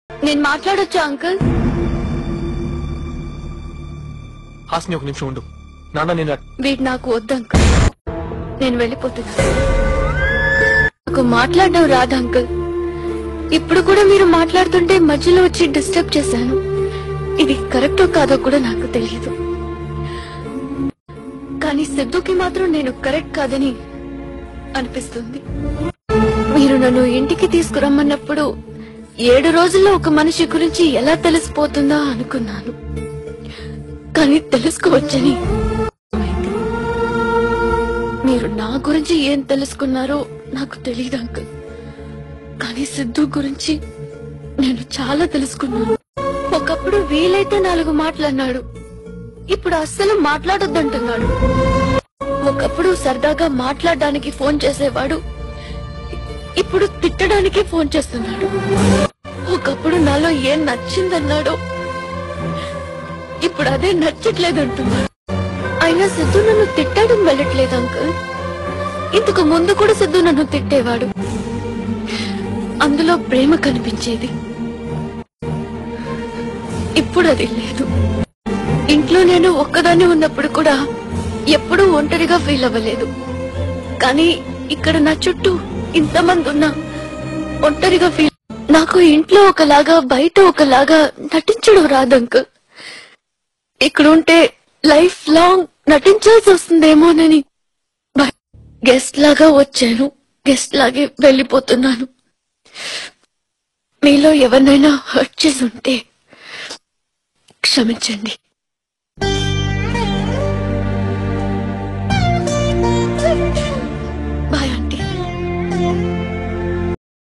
నేను మాట్లాడొచ్చా అంకుల్ హాస్ని ఒక నిమిషం ఉండు నాన్న నేను వీడు నాకు వద్దు అంకుల్ నేను వెళ్ళిపోతున్నా నాకు మాట్లాడడం రాదు అంకుల్ ఇప్పుడు కూడా మీరు మాట్లాడుతుంటే మధ్యలో వచ్చి డిస్టర్బ్ చేశాను ఇది కరెక్టో కాదో కూడా నాకు తెలియదు కానీ సిద్ధుకి మాత్రం నేను కరెక్ట్ కాదని అనిపిస్తుంది మీరు నన్ను ఇంటికి తీసుకురమ్మన్నప్పుడు ఏడు రోజుల్లో ఒక మనిషి గురించి ఎలా తెలిసిపోతుందా అనుకున్నాను కానీ తెలుసుకోవచ్చని అర్థమైంది. మీరు నా గురించి ఏం తెలుసుకున్నారో నాకు తెలియదు అంకుల్ కానీ సిద్ధు గురించి నేను చాలా తెలుసుకున్నాను ఒకప్పుడు వీలైతే నాలుగు మాటలన్నాడు ఇప్పుడు అస్సలు మాట్లాడొద్దంటున్నాడు ఒకప్పుడు సరదాగా మాట్లాడడానికి ఫోన్ చేసేవాడు ఇప్పుడు తిట్టడానికే ఫోన్ చేస్తున్నాడు ఒకప్పుడు నాలో ఏం నచ్చిందన్నాడో ఇప్పుడు అదే నచ్చట్లేదంటున్నాడు అయినా సిద్ధు నన్ను తిట్టడం వెళ్ళట్లేదు అంకుల్ ఇంతకు ముందు కూడా సిద్ధు నన్ను తిట్టేవాడు అందులో ప్రేమ కనిపించేది ఇప్పుడు అది లేదు ఇంట్లో నేను ఒక్కదాన్ని ఉన్నప్పుడు కూడా ఎప్పుడూ ఒంటరిగా ఫీల్ అవ్వలేదు కానీ ఇక్కడ నా చుట్టూ ఇంతమంది ఉన్నా ఒంటరిగా ఫీల్ నాకు ఇంట్లో ఒకలాగా బయట ఒకలాగా నటించడం రాదు అంకుల్ ఇక్కడ ఉంటే లైఫ్ లాంగ్ నటించాల్సి వస్తుందేమోనని గెస్ట్ లాగా వచ్చాను గెస్ట్ లాగే వెళ్ళిపోతున్నాను మీలో ఎవరినైనా హర్ట్ చేసి ఉంటే క్షమించండి